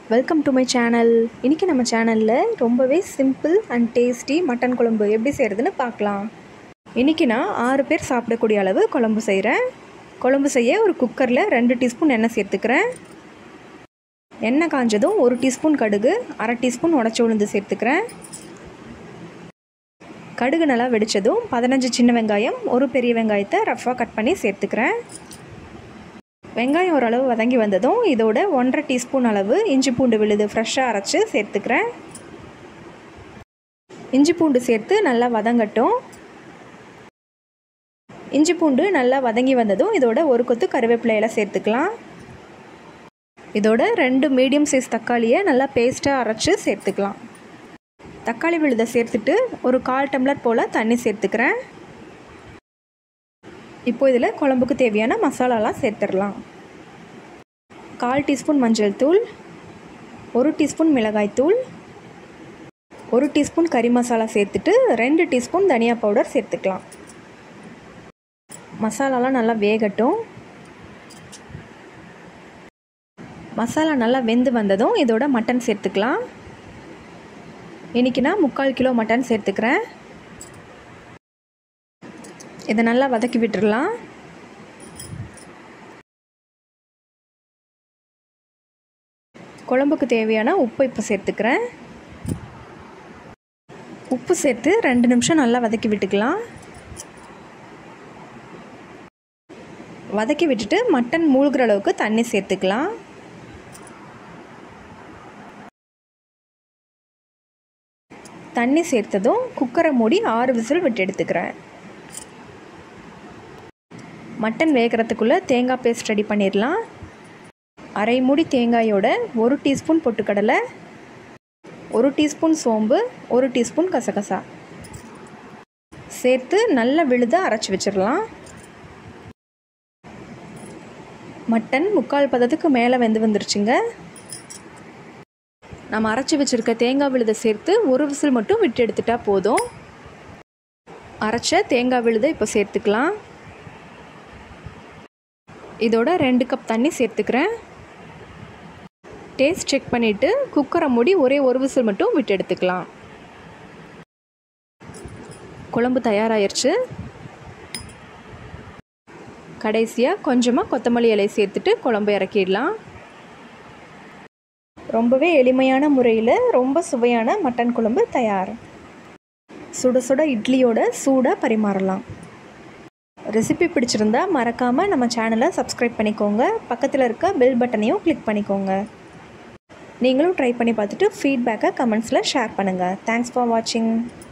welcome to my channel இன்றைக்கி நம்ம சேனலில் ரொம்பவே சிம்பிள் அண்ட் டேஸ்டி மட்டன் குழம்பு எப்படி செய்கிறதுன்னு பார்க்கலாம் இன்றைக்கி நான் ஆறு பேர் சாப்பிடக்கூடிய அளவு குழம்பு செய்கிறேன் குழம்பு செய்ய ஒரு குக்கரில் ரெண்டு டீஸ்பூன் எண்ணெய் சேர்த்துக்கிறேன் எண்ணெய் காஞ்சதும் ஒரு டீஸ்பூன் கடுகு அரை டீஸ்பூன் உடச்சி உளுந்து சேர்த்துக்கிறேன் கடுகு நல்லா வெடித்ததும் பதினஞ்சு சின்ன வெங்காயம் ஒரு பெரிய வெங்காயத்தை ரஃப்பாக கட் பண்ணி சேர்த்துக்கிறேன் வெங்காயம் ஓரளவு வதங்கி வந்ததும் இதோட ஒன்றரை டீஸ்பூன் அளவு இஞ்சி பூண்டு விழுது ஃப்ரெஷ்ஷாக அரைச்சி சேர்த்துக்கிறேன் இஞ்சி பூண்டு சேர்த்து நல்லா வதங்கட்டும் இஞ்சி பூண்டு நல்லா வதங்கி வந்ததும் இதோட ஒரு கொத்து கருவேப்பிலையில் சேர்த்துக்கலாம் இதோட ரெண்டு மீடியம் சைஸ் தக்காளியை நல்லா பேஸ்ட்டாக அரைச்சி சேர்த்துக்கலாம் தக்காளி விழுதை சேர்த்துட்டு ஒரு கால் டம்ளர் போல் தண்ணி சேர்த்துக்கிறேன் இப்போ இதில் குழம்புக்கு தேவையான மசாலாலாம் சேர்த்துடலாம் கால் டீஸ்பூன் மஞ்சள் தூள் ஒரு டீஸ்பூன் மிளகாய் தூள் ஒரு டீஸ்பூன் கறி மசாலா சேர்த்துட்டு ரெண்டு டீஸ்பூன் தனியா பவுடர் சேர்த்துக்கலாம் மசாலாலாம் நல்லா வேகட்டும் மசாலா நல்லா வெந்து வந்ததும் இதோட மட்டன் சேர்த்துக்கலாம் இன்றைக்கி நான் முக்கால் கிலோ மட்டன் சேர்த்துக்கிறேன் இதை நல்லா வதக்கி விட்டுடலாம் குழம்புக்கு தேவையான உப்பு இப்போ சேர்த்துக்கிறேன் உப்பு சேர்த்து ரெண்டு நிமிஷம் நல்லா வதக்கி விட்டுக்கலாம் வதக்கி விட்டுட்டு மட்டன் மூழ்கிற அளவுக்கு தண்ணி சேர்த்துக்கலாம் தண்ணி சேர்த்ததும் குக்கரை மூடி ஆறு விசில் விட்டு எடுத்துக்கிறேன் மட்டன் வேகிறதுக்குள்ளே தேங்காய் பேஸ்ட் ரெடி பண்ணிடலாம் அரை மூடி தேங்காயோட ஒரு டீஸ்பூன் பொட்டுக்கடலை ஒரு டீஸ்பூன் சோம்பு ஒரு டீஸ்பூன் கசகசா சேர்த்து நல்ல விழுத அரைச்சி வச்சிடலாம் மட்டன் முக்கால் பதத்துக்கு மேலே வெந்து வந்துருச்சுங்க நம்ம அரைச்சி வச்சுருக்க தேங்காய் விழுதை சேர்த்து ஒரு விசில் மட்டும் விட்டு எடுத்துட்டா போதும் அரைச்ச தேங்காய் விழுதை இப்போ சேர்த்துக்கலாம் இதோட ரெண்டு கப் தண்ணி சேர்த்துக்கிறேன் டேஸ்ட் செக் பண்ணிவிட்டு குக்கரை மூடி ஒரே ஒரு விசில் மட்டும் விட்டு எடுத்துக்கலாம் குழம்பு தயாராகிருச்சு கடைசியாக கொஞ்சமாக கொத்தமல்லி இலை சேர்த்துட்டு குழம்பு இறக்கிடலாம் ரொம்பவே எளிமையான முறையில் ரொம்ப சுவையான மட்டன் குழம்பு தயார் சுட சுட இட்லியோட சூடாக பரிமாறலாம் ரெசிபி பிடிச்சிருந்தா மறக்காமல் நம்ம சேனலை சப்ஸ்கிரைப் பண்ணிக்கோங்க பக்கத்தில் இருக்க பெல் பட்டனையும் கிளிக் பண்ணிக்கோங்க நீங்களும் ட்ரை பண்ணி பார்த்துட்டு ஃபீட்பேக்கை கமெண்ட்ஸில் ஷேர் பண்ணுங்கள் தேங்க்ஸ் ஃபார் வாட்சிங்